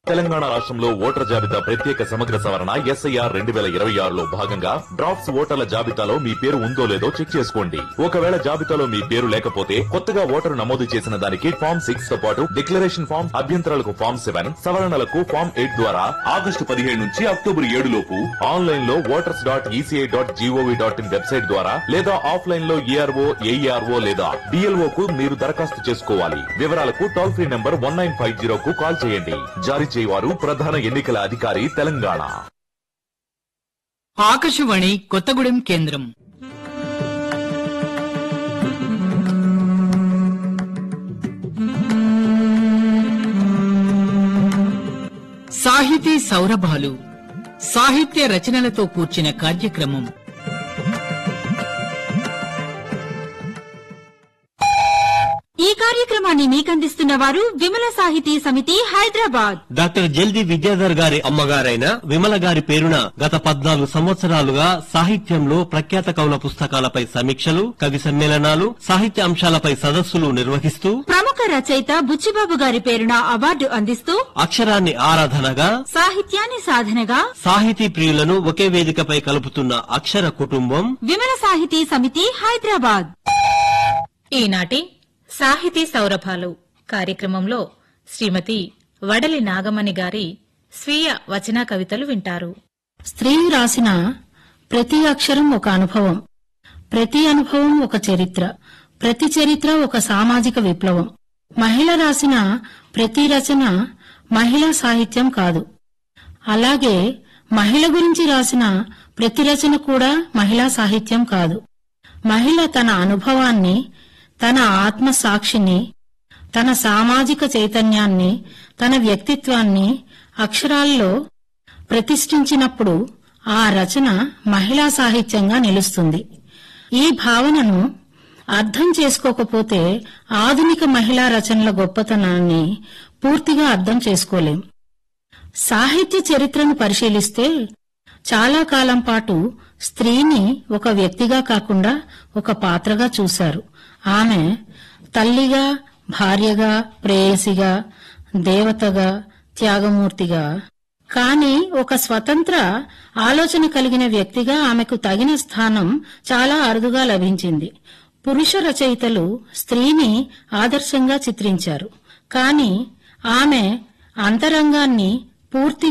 తెలంగాణ రాష్ట్రంలో ఓటర్ జాబితా ప్రత్యేక సమగ్ర సవరణ ఎస్ఐఆర్ రెండు వేల ఇరవై ఆరులో భాగంగా డ్రాఫ్ట్స్ ఓటర్ల జాబితాలో మీ పేరు ఉందో లేదో చెక్ చేసుకోండి ఒకవేళ జాబితాలో మీ పేరు లేకపోతే కొత్తగా ఓటరు నమోదు చేసిన దానికి ఫామ్ సిక్స్ తో పాటు డిక్లరేషన్ ఫామ్ అభ్యంతరాలకు ఫామ్ సెవెన్ సవరణలకు ఫామ్ ఎయిట్ ద్వారా ఆగస్టు పదిహేడు నుంచి అక్టోబర్ ఏడు లోపు ఆన్లైన్ లో voters dot ECI dot GOV dot in website ద్వారా లేదా ఆఫ్లైన్ లో ఏఆర్ఓ ఏఈఆర్ఓ లేదా డిఎల్ఓ కు మీరు దరఖాస్తు చేసుకోవాలి వివరాలకు toll free number one nine five zero కు కాల్ చేయండి జారీ చేయవారు ప్రధాన ఎన్నికల అధికారి తెలంగాణ ఆకాశవాణి కొత్తగూడెం కేంద్రం సాహితీ సౌరభాలు సాహిత్య రచనలతో కూర్చిన కార్యక్రమం ఈ కార్యక్రమాన్ని మీకందిస్తున్న వారు విమల సాహితీ సమితి హైదరాబాద్ డాక్టర్ జల్ది విద్యాధర్ గారి అమ్మగారైన విమల గారి పేరున గత పద్నాలుగు సంవత్సరాలుగా సాహిత్యంలో ప్రఖ్యాత కవుల పుస్తకాలపై సమీక్షలు కవి సమ్మేళనాలు సాహిత్య అంశాలపై సదస్సులు నిర్వహిస్తూ ప్రముఖ రచయిత బుచ్చిబాబు గారి పేరున అవార్డు అందిస్తూ అక్షరాన్ని ఆరాధనగా సాహిత్యాన్ని సాధనగా సాహితీ ప్రియులను ఒకే వేదికపై కలుపుతున్న అక్షర కుటుంబం విమల సాహితీ సమితి హైదరాబాద్ ఈనాటి సాహితీ సౌరభాలు కార్యక్రమంలో శ్రీమతి వడలి నాగమణి గారి స్వీయ వచన కవితలు వింటారు స్త్రీ రాసిన ప్రతి అక్షరం ఒక అనుభవం ప్రతి అనుభవం ఒక చరిత్ర ప్రతి చరిత్ర ఒక సామాజిక విప్లవం మహిళ రాసిన ప్రతి రచన మహిళా సాహిత్యం కాదు అలాగే మహిళ గురించి రాసిన ప్రతి రచన కూడా మహిళా సాహిత్యం కాదు మహిళ తన అనుభవాన్ని తన ఆత్మ సాక్షిని తన సామాజిక చైతన్యాన్ని తన వ్యక్తిత్వాన్ని అక్షరాల్లో ప్రతిష్ఠించినప్పుడు ఆ రచన మహిళా సాహిత్యంగా నిలుస్తుంది ఈ భావనను అర్థం చేసుకోకపోతే ఆధునిక మహిళా రచనల గొప్పతనాన్ని పూర్తిగా అర్థం చేసుకోలేం సాహిత్య చరిత్రను పరిశీలిస్తే చాలా కాలం పాటు స్త్రీని ఒక వ్యక్తిగా కాకుండా ఒక పాత్రగా చూశారు ఆమె తల్లిగా భార్యగా ప్రేయసిగా దేవతగా త్యాగమూర్తిగా కాని ఒక స్వతంత్ర ఆలోచన కలిగిన వ్యక్తిగా ఆమెకు తగిన స్థానం చాలా అరుదుగా లభించింది పురుష రచయితలు స్త్రీని ఆదర్శంగా చిత్రించారు కాని ఆమె అంతరంగాన్ని పూర్తిగా